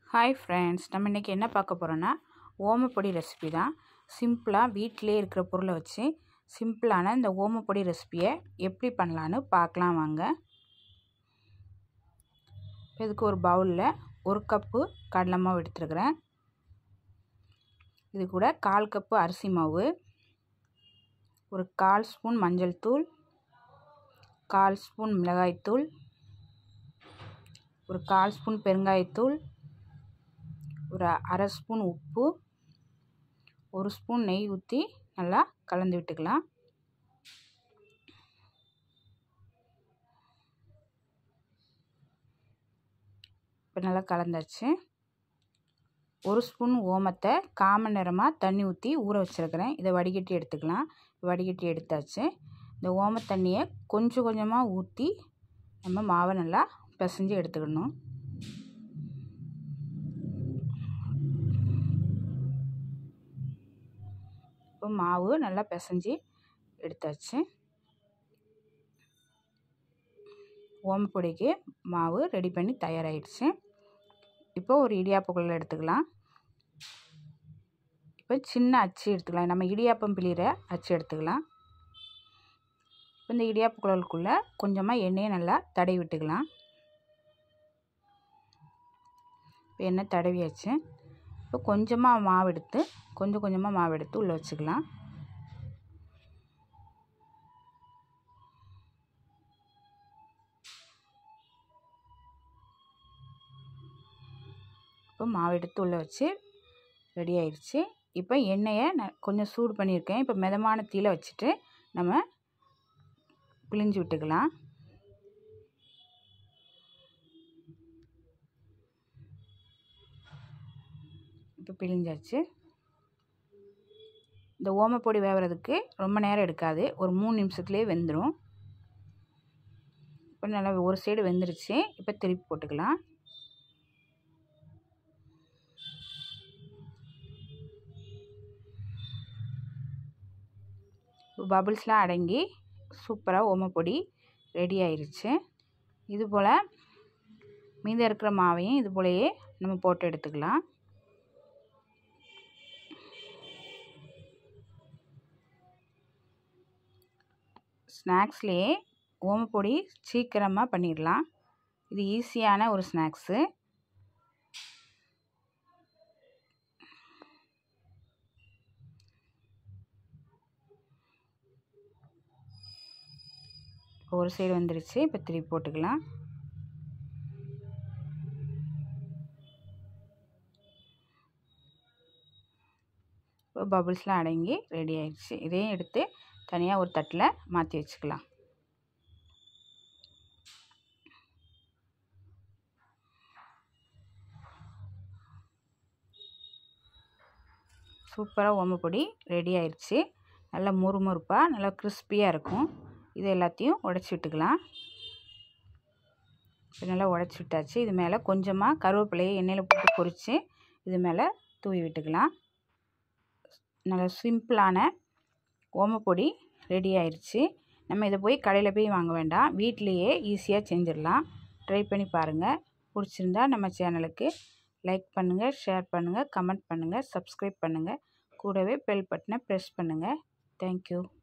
hi friends நம்ம இன்றைக்கி என்ன பார்க்க போகிறோன்னா ஓமப்பொடி ரெசிபி தான் சிம்பிளாக வீட்டிலே இருக்கிற பொருளை வச்சு சிம்பிளான இந்த ஓமப்பொடி ரெசிபியை எப்படி பண்ணலான்னு பார்க்கலாம் வாங்க இதுக்கு ஒரு பவுலில் ஒரு கப்பு கடலை மாவு எடுத்துருக்குறேன் இது கூட கால் கப்பு அரிசி மாவு ஒரு கால் ஸ்பூன் மஞ்சள் தூள் கால் ஸ்பூன் மிளகாய்த்தூள் ஒரு கால் ஸ்பூன் பெருங்காயத்தூள் ஒரு அரை ஸ்பூன் உப்பு ஒரு ஸ்பூன் நெய் ஊற்றி நல்லா கலந்து விட்டுக்கலாம் இப்போ நல்லா கலந்தாச்சு ஒரு ஸ்பூன் ஓமத்தை காமன் நேரமாக தண்ணி ஊற்றி ஊற வச்சுருக்கிறேன் இதை வடிகட்டி எடுத்துக்கலாம் வடிகட்டி எடுத்தாச்சு இந்த ஓம தண்ணியை கொஞ்சம் கொஞ்சமாக ஊற்றி நம்ம மாவை நல்லா பிசைஞ்சு எடுத்துக்கணும் இப்போ மாவு நல்லா பிசைஞ்சு எடுத்தாச்சு ஓமப்பொடிக்கு மாவு ரெடி பண்ணி தயாராகிடுச்சு இப்போ ஒரு இடியாப்பக்குள்ள எடுத்துக்கலாம் இப்போ சின்ன அச்சு எடுத்துக்கலாம் நம்ம இடியாப்பம் பிழிகிற அச்சு எடுத்துக்கலாம் இப்போ இந்த இடியாப்பு குழலுக்குள்ளே கொஞ்சமாக எண்ணெயை நல்லா தடவி விட்டுக்கலாம் இப்போ எண்ணெய் தடவியாச்சு இப்போ கொஞ்சமாக மாவு எடுத்து கொஞ்சம் கொஞ்சமாக மாவு எடுத்து உள்ளே வச்சுக்கலாம் இப்போ மாவு எடுத்து உள்ளே வச்சு ரெடி ஆயிடுச்சு இப்போ எண்ணெயை நான் கொஞ்சம் சூடு பண்ணியிருக்கேன் இப்போ மிதமான தீயில் வச்சுட்டு நம்ம பிழிஞ்சு விட்டுக்கலாம் இப்போ பிழிஞ்சாச்சு இந்த ஓமப்பொடி வேகிறதுக்கு ரொம்ப நேரம் எடுக்காது ஒரு மூணு நிமிஷத்துலேயே வெந்துடும் இப்போ நல்லா ஒரு சைடு வெந்துருச்சு இப்போ திருப்பி போட்டுக்கலாம் பபிள்ஸ்லாம் அடங்கி சூப்பராக ஓமப்பொடி ரெடி ஆயிருச்சு இது போல் மீதம் இருக்கிற மாவையும் இது போலயே நம்ம போட்டு எடுத்துக்கலாம் ஸ்நாக்ஸ்லேயே ஓமப்பொடி சீக்கிரமாக பண்ணிடலாம் இது ஈஸியான ஒரு ஸ்நாக்ஸு ஒரு சைடு வந்துருச்சு இப்போ திருப்பி போட்டுக்கலாம் இப்போ பபுள்ஸ்லாம் அடங்கி ரெடி ஆயிடுச்சு இதையும் எடுத்து தனியாக ஒரு தட்டில் மாற்றி வச்சுக்கலாம் சூப்பராக ஓமப்பொடி ரெடி ஆயிடுச்சு நல்லா முறுமுறுப்பாக நல்லா கிறிஸ்பியாக இருக்கும் இது எல்லாத்தையும் உடச்சி விட்டுக்கலாம் இப்போ நல்லா உடச்சி விட்டாச்சு இது மேலே கொஞ்சமாக கருவேப்பிலையை எண்ணெயில் போட்டு பொரித்து இது மேலே தூவி விட்டுக்கலாம் நல்லா சிம்பிளான ஓமப்பொடி ரெடி ஆயிடுச்சு நம்ம இதை போய் கடையில் போய் வாங்க வேண்டாம் வீட்லேயே ஈஸியாக செஞ்சிடலாம் ட்ரை பண்ணி பாருங்கள் பிடிச்சிருந்தா நம்ம சேனலுக்கு லைக் பண்ணுங்கள் ஷேர் பண்ணுங்கள் கமெண்ட் பண்ணுங்கள் சப்ஸ்கிரைப் பண்ணுங்கள் கூடவே பெல் பட்டனை ப்ரெஸ் பண்ணுங்கள் தேங்க்யூ